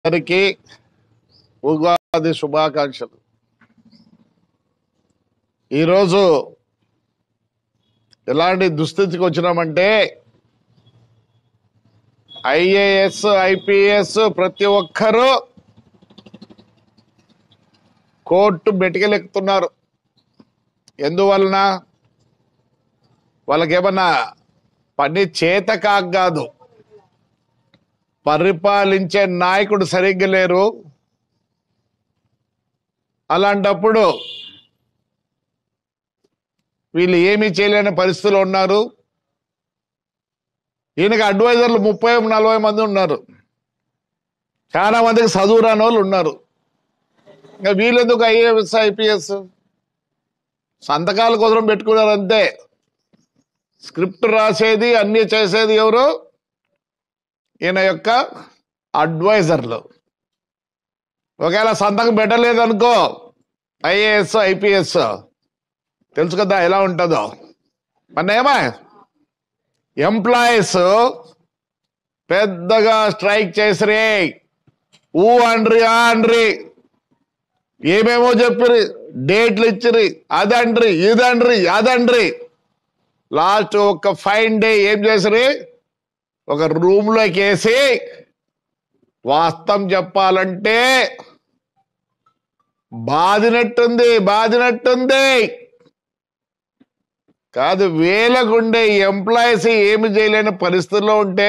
అందరికీ ఉగాది శుభాకాంక్షలు ఈరోజు ఎలాంటి దుస్థితికి వచ్చినామంటే ఐఏఎస్ ఐపీఎస్ ప్రతి ఒక్కరూ కోర్టు మెటికలెక్కుతున్నారు ఎందువలన వాళ్ళకేమన్నా పని చేత కాదు పరిపాలించే నాయకుడు సరిగ్గా లేరు అలాంటప్పుడు వీళ్ళు ఏమీ చేయలేని పరిస్థితులు ఉన్నారు ఈయనకి అడ్వైజర్లు ముప్పై నలభై మంది ఉన్నారు చాలా మందికి చదువు రాని వాళ్ళు ఉన్నారు ఇంకా వీళ్ళెందుకు ఐఏఎస్ ఐపీఎస్ సంతకాల కోసం పెట్టుకున్నారు అంతే స్క్రిప్ట్ రాసేది అన్ని చేసేది ఎవరు ఈయన యొక్క అడ్వైజర్లు ఒకవేళ సంతకం పెట్టలేదనుకో ఐఏఎస్ ఐపీఎస్ తెలుసు కదా ఎలా ఉంటుందో మన ఏమా ఎంప్లాయీస్ పెద్దగా స్ట్రైక్ చేసిరే ఊ అండ్రి ఆ అండ్రి ఏమేమో చెప్పిరి డేట్లు ఇచ్చిరి అదండ్రి ఇదండ్రి అదండ్రి లాస్ట్ ఒక ఫైన్ డే ఏం చేసిరి ఒక రూమ్ లోకి వేసి వాస్తవం చెప్పాలంటే బాదినట్టుంది బాదినట్టుంది కాదు వేలకుండే ఎంప్లాయీస్ ఏమి చేయలేని పరిస్థితుల్లో ఉంటే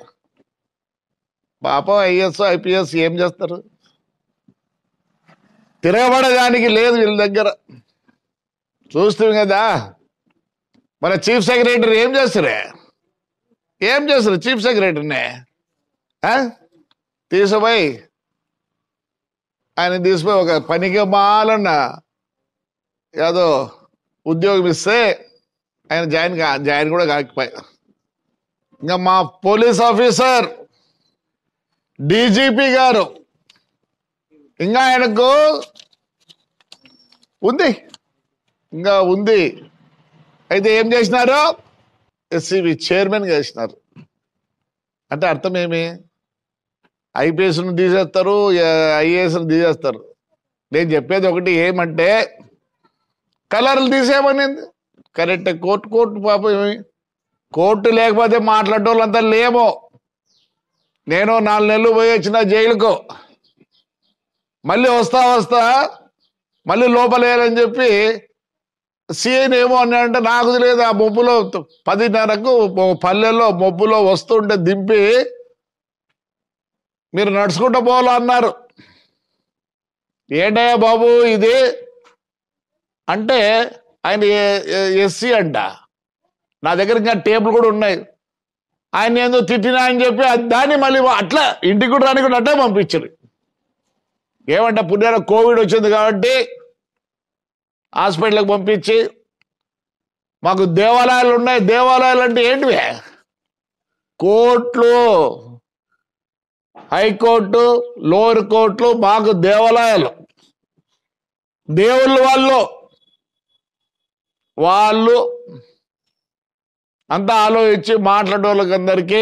పాపం ఐఎస్ ఐపీఎస్ ఏం చేస్తారు తిరగబడడానికి లేదు వీళ్ళ దగ్గర చూస్తుంది కదా మన చీఫ్ సెక్రటరీ ఏం చేస్తారే ఏం చేస్తారు చీఫ్ సెక్రటరీనే ఆ? తీసుకుపోయి ఆయన తీసుకుపోయి ఒక పనికి మాలన్న ఏదో ఉద్యోగం ఇస్తే ఆయన జాయిన్ కా జాయిన్ కూడా కాకపోయి ఇంకా మా పోలీస్ ఆఫీసర్ డీజీపీ గారు ఇంకా ఆయనకు ఉంది ఇంకా ఉంది అయితే ఏం చేసినారు ఎస్సీబీ చైర్మన్ చేసినారు అంటే అర్థం ఏమి ఐపీఎస్ను తీసేస్తారు ఐఏఎస్ను తీసేస్తారు నేను చెప్పేది ఒకటి ఏమంటే కలర్లు తీసేయమనింది కరెక్ట్ కోర్టు కోర్టు పాపం ఏమి కోర్టు లేకపోతే మాట్లాడే వాళ్ళంతా లేమో నేను నాలుగు నెలలు పోయి వచ్చిన జైలుకు మళ్ళీ వస్తా వస్తా మళ్ళీ లోపలేయాలని చెప్పి సీఎన్ ఏమో అన్నాడంటే నాకు తెలియదు ఆ మొబ్బులో పదిన్నరకు ఓ పల్లెల్లో మొబ్బులో వస్తుంటే దింపి మీరు నడుచుకుంటూ పోవాలా అన్నారు ఏంటయ్యా బాబు ఇది అంటే ఆయన ఎస్సీ అంట నా దగ్గర ఇంకా టేబుల్ కూడా ఉన్నాయి ఆయన ఏందో తిట్టినా అని చెప్పి అది- దాన్ని మళ్ళీ అట్లా ఇంటికి కూడా రాని కూడా అట్టే పంపించారు ఏమంటే పుణ్యాన కోవిడ్ వచ్చింది కాబట్టి హాస్పిటల్కి పంపించి మాకు దేవాలయాలు ఉన్నాయి దేవాలయాలు అంటే ఏంటివి కోర్టులు హైకోర్టు లోయర్ కోర్టులు మాకు దేవాలయాలు దేవుళ్ళు వాళ్ళు వాళ్ళు అంతా ఆలోచించి మాట్లాడే వాళ్ళకి అందరికీ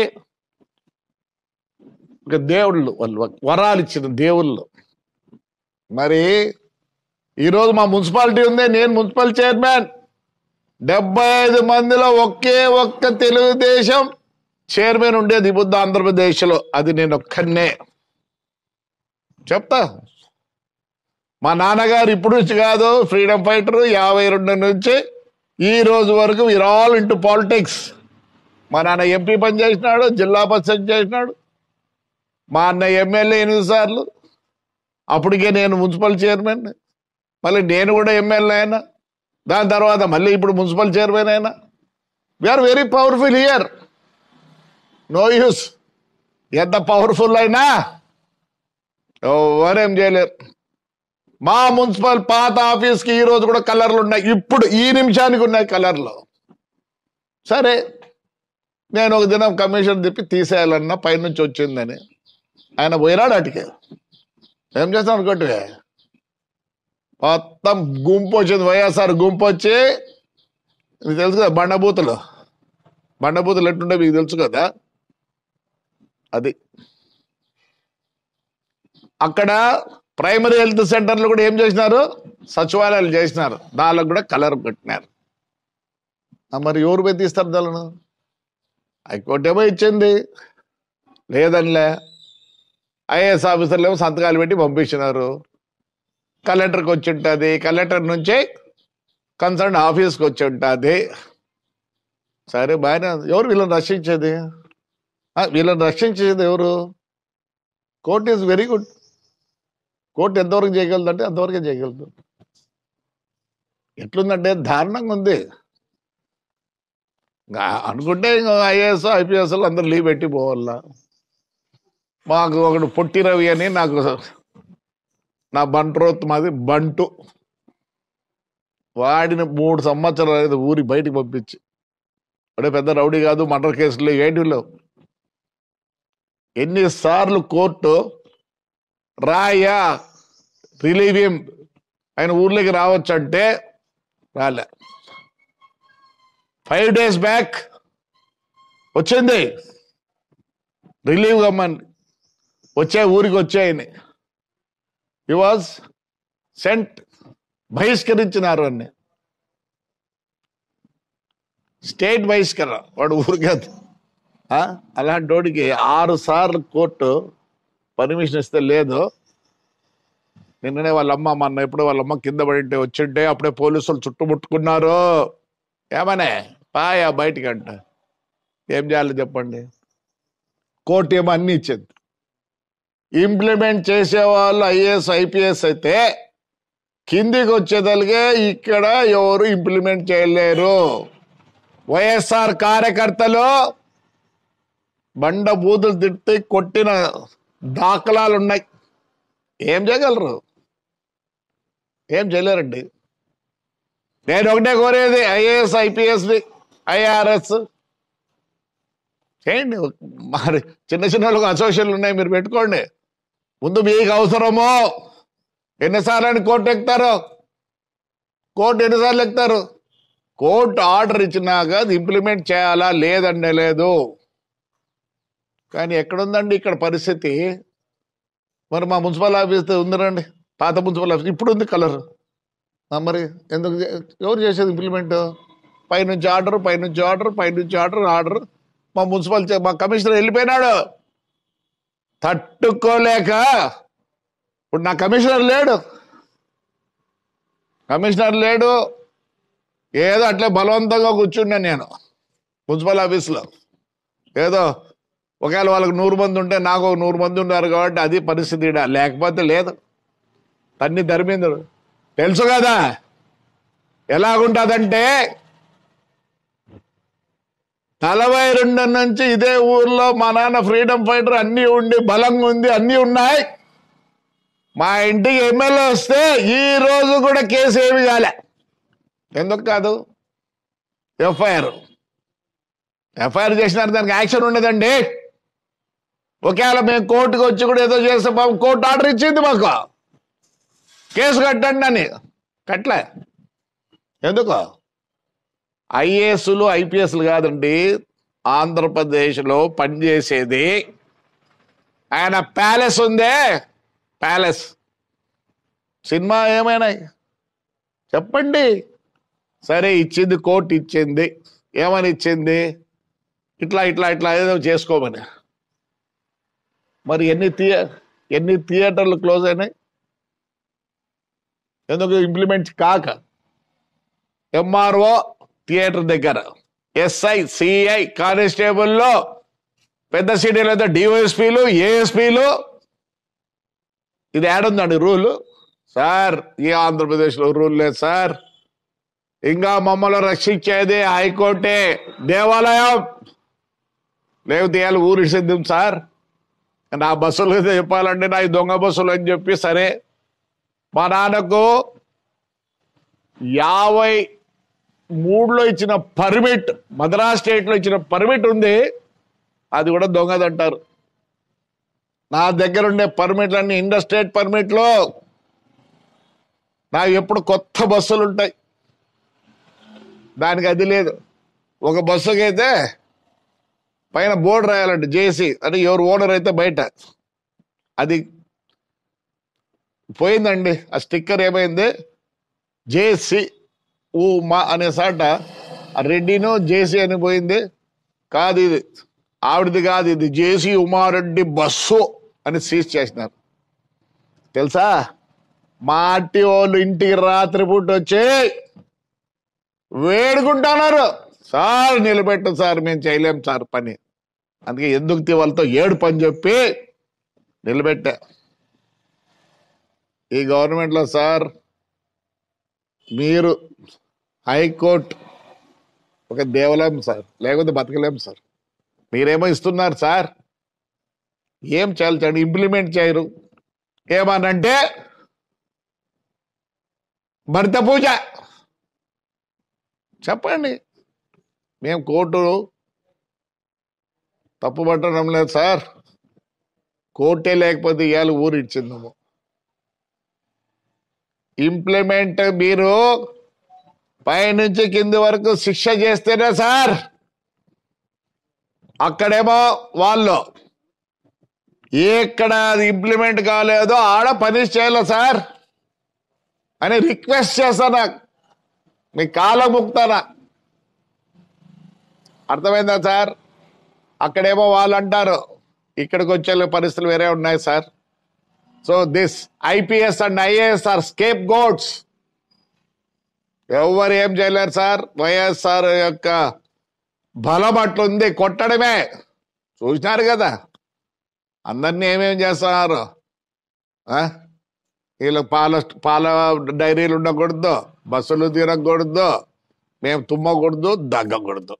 ఒక దేవుళ్ళు వాళ్ళు వరాలు ఇచ్చిన దేవుళ్ళు మరి ఈరోజు మా మున్సిపాలిటీ ఉంది నేను మున్సిపల్ చైర్మన్ డెబ్బై ఐదు మందిలో ఒకే ఒక్క తెలుగుదేశం చైర్మన్ ఉండేది ఈ బుద్ధ ఆంధ్రప్రదేశ్లో అది నేను ఒక్కనే చెప్తా మా నాన్నగారు ఇప్పుడు నుంచి కాదు ఫ్రీడమ్ ఫైటర్ యాభై రెండు నుంచి ఈ రోజు వరకు వీర్ ఆల్ ఇంటూ పాలిటిక్స్ మా నాన్న ఎంపీ పని చేసినాడు జిల్లా పరిషత్ చేసినాడు మా అన్న ఎమ్మెల్యే ఎనిమిది సార్లు అప్పటికే నేను మున్సిపల్ చైర్మన్ మళ్ళీ నేను కూడా ఎమ్మెల్యే అయినా దాని తర్వాత మళ్ళీ ఇప్పుడు మున్సిపల్ చైర్మన్ అయినా we are very powerful here no use ఎంత పవర్ఫుల్ అయినా ఎవరేం చేయలేరు మా మున్సిపల్ పాత ఆఫీస్కి ఈ రోజు కూడా కలర్లు ఉన్నాయి ఇప్పుడు ఈ నిమిషానికి ఉన్నాయి కలర్లు సరే నేను ఒక దినం కమిషన్ తిప్పి తీసేయాలన్నా పైనుంచి వచ్చిందని ఆయన పోయినాడు అటుకే ఏం చేస్తాం అనుకోండి మొత్తం గుంపు వచ్చింది వైఎస్ఆర్ గుంపు వచ్చి మీకు తెలుసు కదా బండబూతులు బండబూతులు ఎట్టుంటే మీకు తెలుసు కదా అది అక్కడ ప్రైమరీ హెల్త్ సెంటర్లు కూడా ఏం చేసినారు సచివాలయాలు చేసినారు దానికి కూడా కలర్ పెట్టినారు ఆ, మరి ఎవరు పోయి తీస్తారు దాలను హైకోర్టు ఏమో ఇచ్చింది లేదనిలే ఐఏఎస్ ఆఫీసర్లు ఏమో సంతకాలు పెట్టి పంపించినారు కలెక్టర్కి వచ్చి ఉంటుంది కలెక్టర్ నుంచి కన్సర్న్ ఆఫీస్కి వచ్చి ఉంటుంది సరే బాగానే ఉంది. ఎవరు వీళ్ళని రక్షించేది ఆ, వీళ్ళని రక్షించేది ఎవరు court is very good court ఎంతవరకు చేయగలదు అంటే అంతవరకే చేయగలదు ఎట్లుందంటే దారుణంగా ఉంది ఇంకా అనుకుంటే ఇంకా ఐఏఎస్ ఐపీఎస్ అందరూ లీవ్ పెట్టి పోవాలా మాకు ఒకడు పొట్టి రవి అని నాకు నా బంట్రోత్ మాది బంటు వాడిని మూడు సంవత్సరాలు అయితే ఊరి బయటికి పంపించి వాడే పెద్ద రౌడీ కాదు మర్డర్ కేసులు ఏంటిలో ఎన్నిసార్లు కోర్టు రాయా రిలీవ్ హిమ్ ఆయన ఊర్లోకి రావచ్చు అంటే రాలే ఫైవ్ డేస్ బ్యాక్ వచ్చింది రిలీవ్ కమ్మని వచ్చే ఊరికి వచ్చాయని హీ వాజ్ సెంట్ బహిష్కరించినారు అన్ని స్టేట్ బహిష్కరణ వాడు ఊరికే ఆ? అలాంటి వాడికి ఆరు సార్లు కోర్టు పర్మిషన్ ఇస్తే లేదు నిన్ననే వాళ్ళ అమ్మ మొన్న ఎప్పుడు వాళ్ళ అమ్మ కింద పడింటే వచ్చింటే అప్పుడే పోలీసులు చుట్టుముట్టుకున్నారు ఏమనే పాయా బయటికి అంట ఏం చేయాలి చెప్పండి కోర్టు ఏమో అన్ని ఇచ్చింది ఇంప్లిమెంట్ చేసే వాళ్ళు ఐఏఎస్ ఐపీఎస్ అయితే కిందికి వచ్చేదలిగే ఇక్కడ ఎవరు ఇంప్లిమెంట్ చేయలేరు వైఎస్ఆర్ కార్యకర్తలు బండ బూతులు తిట్టి కొట్టిన దాఖలాలు ఉన్నాయి ఏం చేయగలరు ఏం చేయలేరండి నేను ఒకటే కోరేది ఐఏఎస్ ఐపీఎస్ది ఐఆర్ఎస్ చేయండి మరి చిన్న చిన్న వాళ్ళకు అసోసియేషన్లు ఉన్నాయి మీరు పెట్టుకోండి ముందు మీకు అవసరమో ఎన్నిసార్లు అని కోర్టు ఎక్కుతారు కోర్టు ఎన్నిసార్లు ఎక్కుతారు కోర్టు ఆర్డర్ ఇచ్చినాక అది ఇంప్లిమెంట్ చేయాలా లేదండి లేదు కానీ ఎక్కడుందండి ఇక్కడ పరిస్థితి మరి మా మున్సిపల్ ఆఫీస్ ఉందిరండి పాత మున్సిపల్ ఆఫీస్ ఇప్పుడు ఉంది కలర్ మరి ఎందుకు చే- ఎవరు చేసేది ఇంప్లిమెంట్ పైనుంచి ఆర్డర్ పైనుంచి ఆర్డర్ పైనుంచి ఆర్డర్ ఆర్డర్ మా మున్సిపల్ చే- మా కమిషనర్ వెళ్ళిపోయినాడు తట్టుకోలేక ఇప్పుడు నా కమిషనర్ లేడు కమిషనర్ లేడు ఏదో అట్లే బలవంతంగా కూర్చున్నా నేను మున్సిపల్ ఆఫీస్లో ఏదో ఒకవేళ వాళ్ళకి నూరు మంది ఉంటే నాకు ఒక నూరు మంది ఉన్నారు కాబట్టి అది పరిస్థితి ఈడ. లేకపోతే లేదు తన్ని ధర్మేంద్రుడు తెలుసు కదా ఎలాగుంటుందంటే నలభై రెండు నుంచి ఇదే ఊర్లో మా నాన్న ఫ్రీడమ్ ఫైటర్ అన్ని ఉండి బలంగా ఉంది అన్ని ఉన్నాయి మా ఇంటికి ఎమ్మెల్యే వస్తే ఈ రోజు కూడా కేసు ఏమి కాలే ఎందుకు కాదు ఎఫ్ఐఆర్ ఎఫ్ఐఆర్ చేసినారు దానికి యాక్షన్ ఉండదండి ఒకవేళ మేము కోర్టుకు వచ్చి కూడా ఏదో చేస్తే బాబు కోర్టు ఆర్డర్ ఇచ్చింది మాకు కేసు కట్టండి అని కట్టలే ఎందుకు ఐఏఎస్లు ఐపీఎస్లు కాదండి ఆంధ్రప్రదేశ్లో పనిచేసేది ఆయన ప్యాలెస్ ఉందే ప్యాలెస్ సినిమా ఏమైనా చెప్పండి సరే ఇచ్చింది కోర్టు ఇచ్చింది ఏమని ఇచ్చింది ఇట్లా ఇట్లా ఇట్లా ఏదో చేసుకోమని మరి ఎన్ని థియే ఎన్ని థియేటర్లు క్లోజ్ అయినాయి ఎందుకు ఇంప్లిమెంట్ కాక ఎంఆర్ఓ థియేటర్ దగ్గర ఎస్ఐ సిఐ కానిస్టేబుల్లో పెద్ద సిటీలో అయితే డివైఎస్పీలు ఏఎస్పీలు ఇది ఏడుందండి రూల్ సార్ ఈ ఆంధ్రప్రదేశ్లో రూల్ లేదు సార్ ఇంకా మమ్మల్ని రక్షించేది హైకోర్టే దేవాలయం లేకపోతే ఇవాళ ఊరి సిద్ధం సార్ నా బస్సులు అయితే చెప్పాలంటే నా ఈ దొంగ బస్సులు అని చెప్పి సరే మా నాన్నకు యాభై మూడులో ఇచ్చిన పర్మిట్ మద్రాస్ స్టేట్ లో ఇచ్చిన పర్మిట్ ఉంది అది కూడా దొంగదంటారు నా దగ్గర ఉండే పర్మిట్లన్నీ ఇండర్ స్టేట్ పర్మిట్లు నాకు ఎప్పుడు కొత్త బస్సులు ఉంటాయి దానికి అది లేదు ఒక బస్సుకి అయితే పైన బోర్డు రాయాలంటే జేసీ అంటే ఎవరు ఓనర్ అయితే బయట అది పోయిందండి ఆ స్టిక్కర్ ఏమైంది జేసి ఉమా అనే సాట ఆ రెడ్డినో జేసీ అని పోయింది కాదు ఇది ఆవిడది కాదు ఇది జేసీ ఉమారెడ్డి బస్సు అని సీజ్ చేసినారు తెలుసా మా ఆర్టీ వాళ్ళు ఇంటికి రాత్రిపూట వచ్చి వేడుకుంటున్నారు సార్ నిలబెట్టు సార్ మేము చేయలేం సార్ పని అందుకే ఎందుకు వాళ్ళతో ఏడు పని చెప్పి నిలబెట్టా ఈ గవర్నమెంట్లో సార్ మీరు హైకోర్టు ఒక దేవాలయం సార్ లేకపోతే బతకలేం సార్ మీరేమో ఇస్తున్నారు సార్ ఏం చేయాలి చేయండి ఇంప్లిమెంట్ చేయరు ఏమనంటే భర్త పూజ చెప్పండి మేము కోర్టు తప్పు పట్టడం లేదు సార్ కోర్టే లేకపోతే ఇవాళ ఊరు ఇచ్చిందాము ఇంప్లిమెంట్ మీరు పైనుంచి కింది వరకు శిక్ష చేస్తేనే సార్ అక్కడేమో వాళ్ళు ఎక్కడ అది ఇంప్లిమెంట్ కాలేదో ఆడ పనిష్ చేయాలి సార్ అని రిక్వెస్ట్ చేస్తానా మీ కాలం ముక్తానా అర్థమైందా సార్ అక్కడేమో వాళ్ళు అంటారు ఇక్కడికి వచ్చే పరిస్థితులు వేరే ఉన్నాయి sir so this IPS and IAS are scapegoats ఎవరు ఏం చేయలేరు సార్ వైఎస్ఆర్ యొక్క బలం అట్లుంది కొట్టడమే చూసినారు కదా అందరినీ ఏమేం చేస్తున్నారు ఆ? వీళ్ళు పాల పాల డైరీలు ఉండకూడదు బస్సులు తిరగకూడదు మేము తుమ్మకూడదు దగ్గకూడదు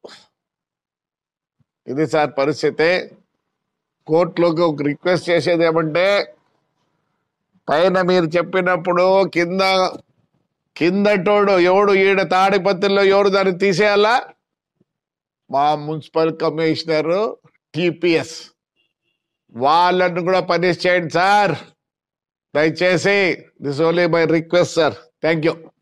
ఇది సార్ పరిస్థితి కోర్టులోకి ఒక రిక్వెస్ట్ చేసేది ఏమంటే పైన మీరు చెప్పినప్పుడు కింద కిందటోడు ఎవడు ఈడ తాడిపత్రిలో ఎవడు దాన్ని తీసేయాలా మా మున్సిపల్ కమిషనర్ టిపిఎస్ వాళ్ళని కూడా పనిష్ చేయండి సార్ దయచేసి this only my request sir thank you